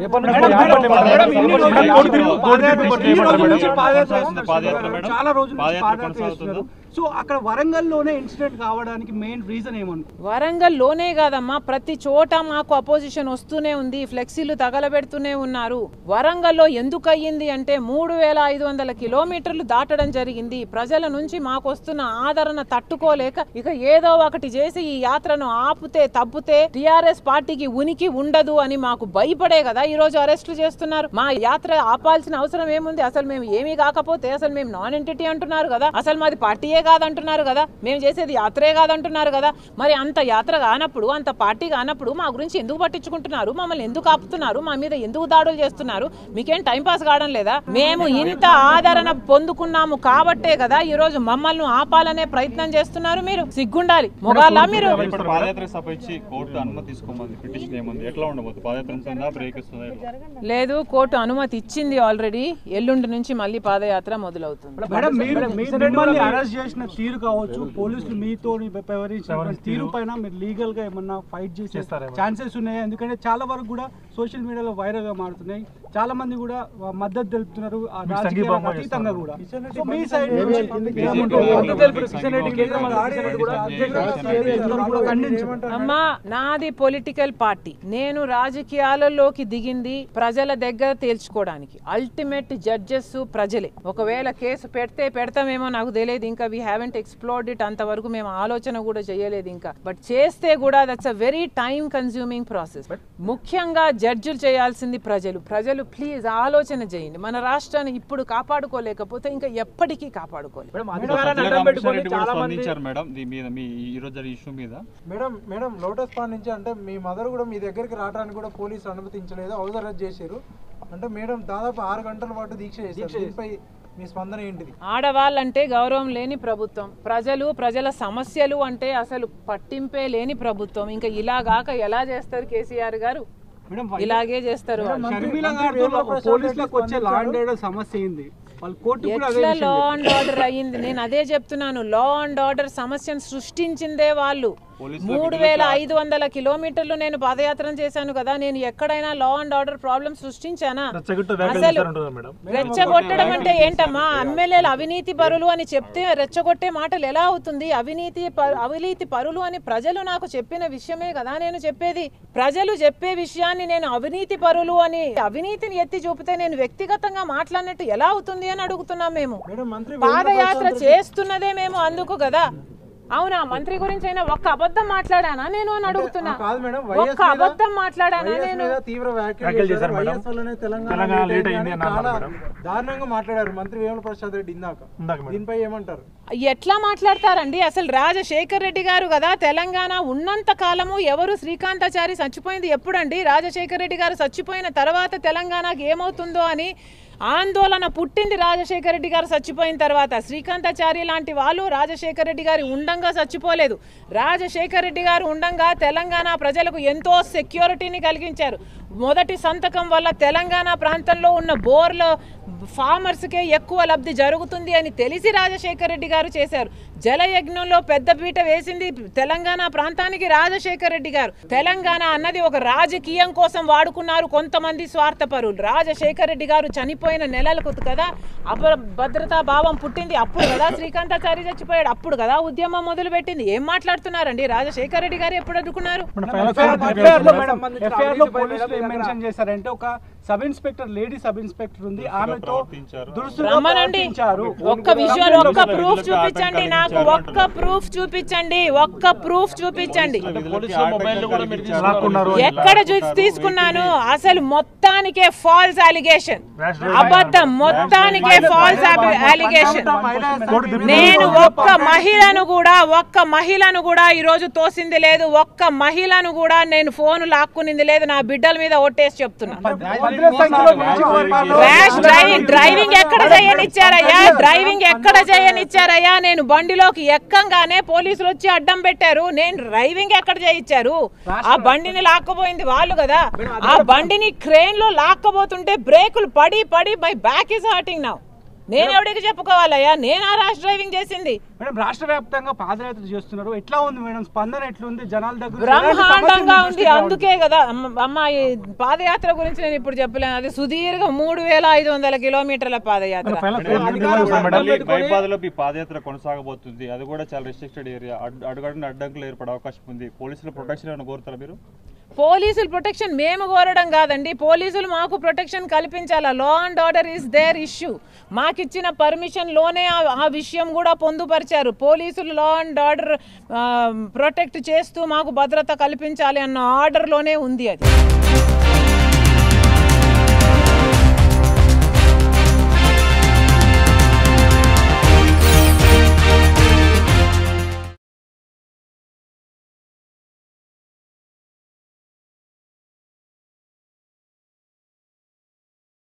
ఈ రోజు నుంచి పాదయాత్ర కొనసాగుతుందా పాదయాత్ర మేడం? చాలా రోజుల నుంచి పాదయాత్ర పాదయాత్ర కొనసాగుతుందా? చేస్తున్నారు సో అక్కడ వరంగల్లోనే ఇన్సిడెంట్ కావడానికి మెయిన్ రీజన్ ఏమనుకో వరంగల్లోనే కాదమ్మా ప్రతి చోట మాకు అపోజిషన్ వస్తూనే ఉంది ఫ్లెక్సీలు తగలబెడుతూనే ఉన్నారు వరంగల్లో ఎందుకు అయ్యింది అంటే మూడు వేల ఐదు వందల కిలోమీటర్లు దాటడం జరిగింది ప్రజల నుంచి మాకు వస్తున్న ఆదరణ తట్టుకోలేక ఇక ఏదో ఒకటి చేసి ఈ యాత్రను ఆపితే తప్పితే టిఆర్ఎస్ పార్టీకి ఉనికి ఉండదు అని మాకు భయపడే కదా ఈ రోజు అరెస్టులు చేస్తున్నారు మా యాత్ర ఆపాల్సిన అవసరం ఏముంది అసలు మేము ఏమీ కాకపోతే అసలు మేము నాన్ ఎంటిటీ అంటున్నారు కదా అసలు మాది పార్టీయే కాదంటున్నారు కదా మేము చేసేది యాత్రే కాదంటున్నారు కదా మరి అంత యాత్ర కానప్పుడు అంత పార్టీ కానప్పుడు మా గురించి ఎందుకు పట్టించుకుంటున్నారు మమ్మల్ని ఎందుకు ఆపుతున్నారు మా మీద ఎందుకు దాడులు చేస్తున్నారు మీకేం టైం పాస్ కావడం లేదా మేము ఇంత ఆదరణ పొందుకున్నాము కాబట్టే కదా ఈ రోజు మమ్మల్ని ఆపాలనే ప్రయత్నం చేస్తున్నారు మీరు సిగ్గుండాలి మొగాలా మీరు ఇప్పుడు పాదయాత్రకు సంబంధించి కోర్టు అనుమతి తీసుకోమంది పిటిషన్ ఏముంది ఎట్లా ఉండబోతుంది పాదయాత్ర ఉంటుందా బ్రేక్ ఇస్తుందా ఎట్లా? లేదు కోర్టు అనుమతి ఇచ్చింది ఆల్రెడీ ఎల్లుండి నుంచి మళ్ళీ పాదయాత్ర మొదలవుతుంది మేడం మీరు మీ- మిమ్మల్ని అరెస్ట్ చేసిన తీరు కావచ్చు పోలీసులు మీతో వ్యవహరించిన తీరు పైన మీరు లీగల్ గా ఏమన్నా ఫైట్ చేసే ఛాన్సెస్ ఉన్నాయి ఎందుకంటే చాలా వరకు కూడా సోషల్ మీడియాలో వైరల్ గా మారుతున్నాయి చాలా మంది కూడా వా- మద్దతు తెలుపుతున్నారు ఆ రాజకీయాలకు అతీతంగా కూడా సో మీ సైడ్ నుంచి అందరూ కూడా ఖండించారు అమ్మా నాది పొలిటికల్ పార్టీ నేను రాజకీయాలలోకి దిగింది ప్రజల దగ్గర తేల్చుకోవడానికి అల్టిమేట్ జడ్జెస్ ప్రజలే ఒకవేళ కేసు పెడితే పెడతామేమో నాకు తెలియదు ఇంకా వీ హ్యావెంట్ ఎక్స్ప్లోర్డ్ ఇట్ అంతవరకు మేము ఆలోచన కూడా చేయలేదు ఇంకా బట్ చేస్తే కూడా that's a very time consuming process ముఖ్యంగా జడ్జిలు చేయాల్సింది ప్రజలు ప్రజలు ప్లీజ్ ఆలోచన చేయండి మన రాష్ట్రాన్ని ఇప్పుడు కాపాడుకోలేకపోతే ఇంకా ఎప్పటికీ కాపాడుకోలేదు సజ్జల రామకృష్ణారెడ్డి కూడా స్పందించారు మేడం దీని మీద మీ ఈ రోజు జరిగే ఇష్యూ మీద మేడం మేడం లోటస్ పాండ్ నుంచి అంటే మీ మదర్ కూడా మీ దగ్గరికి రావడానికి కూడా పోలీసు అనుమతించలేదు హౌస్ అరెస్ట్ చేశారు అంటే మేడం దాదాపు ఆరు గంటల పాటు దీక్ష చేశారు దీనిపై మీ స్పందన ఏంటిది ఆడవాళ్ళంటే గౌరవం లేని ప్రభుత్వం ప్రజలు ప్రజల సమస్యలు అంటే అసలు పట్టింపే లేని ప్రభుత్వం ఇంకా ఇలాగాక ఎలా చేస్తారు కేసీఆర్ గారు మేడం ఇలాగే చేస్తారు వాళ్ళు. షర్మిల గారితో పోలీసులకు వచ్చే లా అండ్ ఆర్డర్ సమస్య ఏంది వాళ్ళు కోర్టు కూడా అదే ఎట్లా విషయం లా చెప్పారు. అండ్ ఆర్డర్ అయ్యింది నేను అదే చెప్తున్నాను లా అండ్ ఆర్డర్ సమస్యను సృష్టించిందే వాళ్ళు పోలీసుల మూడు వేల ఐదు వందల కిలోమీటర్లు నేను పాదయాత్ర చేశాను కదా నేను ఎక్కడైనా లా అండ్ ఆర్డర్ ప్రాబ్లం సృష్టించానా అసలు రెచ్చగొట్టడం అంటే ఏంటమ్మా ఎమ్మెల్యేలు అవినీతి పరులు అని చెప్తే రెచ్చగొట్టే మాటలు ఎలా అవుతుంది అవినీతి ప- అవినీతి పరులు అని ప్రజలు నాకు చెప్పిన విషయమే కదా నేను చెప్పేది ప్రజలు చెప్పే విషయాన్ని నేను అవినీతి పరులు అని అవినీతిని ఎత్తి చూపితే నేను వ్యక్తిగతంగా మాట్లాడినట్టు ఎలా అవుతుంది అని అడుగుతున్నాం మేము మేడం మంత్రి పాదయాత్ర చేస్తున్నదే మేము అందుకు కదా అవునా మంత్రి గురించి అయినా ఒక్క అబద్ధం మాట్లాడానా నేను అని అడుగుతున్నా కాదు మేడం వైఎస్ ఒక్క అబద్ధం మాట్లాడానా వైఎస్ నేను మీద తీవ్ర వ్యాఖ్యలు చేశారు వైఎస్ వల్లనే తెలంగాణ లేట్ అయింది అని చాలా దారుణంగా మాట్లాడారు మంత్రి వేముల ప్రసాద్ రెడ్డి ఇందాక దీనిపై ఏమంటారు ఎట్లా మాట్లాడతారండి అసలు రాజశేఖర్ రెడ్డి గారు కదా తెలంగాణ ఉన్నంత కాలము ఎవరు శ్రీకాంతాచారి చచ్చిపోయింది ఎప్పుడండి రాజశేఖర్ రెడ్డి గారు చచ్చిపోయిన తర్వాత తెలంగాణకి ఏమవుతుందో అని ఆందోళన పుట్టింది రాజశేఖర రెడ్డి గారు చచ్చిపోయిన తర్వాత శ్రీకాంతాచారి లాంటి వాళ్ళు రాజశేఖర రెడ్డి గారి ఉండంగా చచ్చిపోలేదు రాజశేఖర రెడ్డి గారు ఉండంగా తెలంగాణ ప్రజలకు ఎంతో సెక్యూరిటీని కలిగించారు మొదటి సంతకం వల్ల తెలంగాణ ప్రాంతంలో ఉన్న బోర్ల ఫార్మర్స్కే ఎక్కువ లబ్ధి జరుగుతుంది అని తెలిసి రాజశేఖర రెడ్డి గారు చేశారు జలయజ్ఞంలో పెద్దపీట వేసింది తెలంగాణ ప్రాంతానికి రాజశేఖర రెడ్డి గారు తెలంగాణ అన్నది ఒక రాజకీయం కోసం వాడుకున్నారు కొంతమంది స్వార్థపరులు రాజశేఖర రెడ్డి గారు చనిపోయిన నెలలకు కదా అపర భద్రతా భావం పుట్టింది అప్పుడు కదా శ్రీకాంతాచారి చచ్చిపోయాడు అప్పుడు కదా ఉద్యమం మొదలు పెట్టింది ఏం మాట్లాడుతున్నారండి రాజశేఖర రెడ్డి గారు ఎప్పుడు అడ్డుకున్నారు FIR లో మేడం, FIR లో పోలీసులు ఏం మెన్షన్ చేశారంటే ఒక sub inspector lady sub inspector ఉంది ఆమెతో ప్రవర్తించారు. దురుసుగా రమ్మనండి ప్రవర్తించారు. ఒక్క విజువల్ ఒక్క ప్రూఫ్ చూపించండి నాకు ఒక్క ప్రూఫ్ చూపించండి ఒక్క ప్రూఫ్ చూపించండి ఎక్కడ చూసి తీసుకున్నాను అసలు మొత్తానికే ఫాల్స్ అలిగేషన్ అబద్ధం మొత్తానికే ఫాల్స్ అలిగేషన్ నేను ఒక్క మహిళను కూడా ఒక్క మహిళను కూడా ఈ రోజు తోసింది లేదు ఒక్క మహిళను కూడా నేను ఫోన్ లాక్కునింది లేదు నా బిడ్డల మీద ఒట్టేసి చెప్తున్నా వందల సంఖ్యలో విజయవాడలో ర్యాష్ డ్రైవింగ్ డ్రైవింగ్ ఎక్కడ చేయనిచ్చారయ్యా డ్రైవింగ్ ఎక్కడ చేయనిచ్చారయ్యా నేను బండిలోకి ఎక్కంగానే పోలీసులు వచ్చి అడ్డం పెట్టారు నేను డ్రైవింగ్ ఎక్కడ చేయించారు ఆ బండిని లాక్కపోయింది వాళ్ళు కదా ఆ బండిని క్రేన్ లో లాక్కబోతుంటే బ్రేకులు పడి పడి my back is hurting now నేను ఎవడికి చెప్పుకోవాలయ్యా నేనా ర్యాష్ డ్రైవింగ్ చేసింది మేడం రాష్ట్ర వ్యాప్తంగా పాదయాత్ర చేస్తున్నారు ఎట్లా ఉంది మేడం స్పందన ఎట్లుంది జనాల దగ్గర నుంచి ఎలాంటి సమస్యలు బ్రహ్మాండంగా మీ ఉంది దృష్టికి రావడం? అందుకే కదా అమ్మ- అమ్మ ఈ పాదయాత్ర గురించి నేను ఇప్పుడు చెప్పలేను అది సుదీర్ఘ మూడు వేల ఐదు వందల కిలోమీటర్ల పాదయాత్ర మళ్ళీ మైబాద్లో ఈ పాదయాత్ర కొనసాగబోతుంది అది కూడా చాలా రిస్ట్రిక్టెడ్ ఏరియా అడుగడుగున అడ్డంకులు ఏర్పడే అవకాశం ఉంది పోలీసుల ప్రొటెక్షన్ ఏమైనా కోరుతారా మీరు పోలీసులు ప్రొటెక్షన్ మేము కోరడం కాదండి పోలీసులు మాకు ప్రొటెక్షన్ కల్పించాలా law and order is there issue మాకు ఇచ్చిన పర్మిషన్ లోనే ఆ- ఆ విషయం కూడా పొందుపరిచారు పోలీసులు లా అండ్ ఆర్డర్ ప్రొటెక్ట్ చేస్తూ మాకు భద్రత కల్పించాలి అన్న ఆర్డర్లోనే ఉంది అది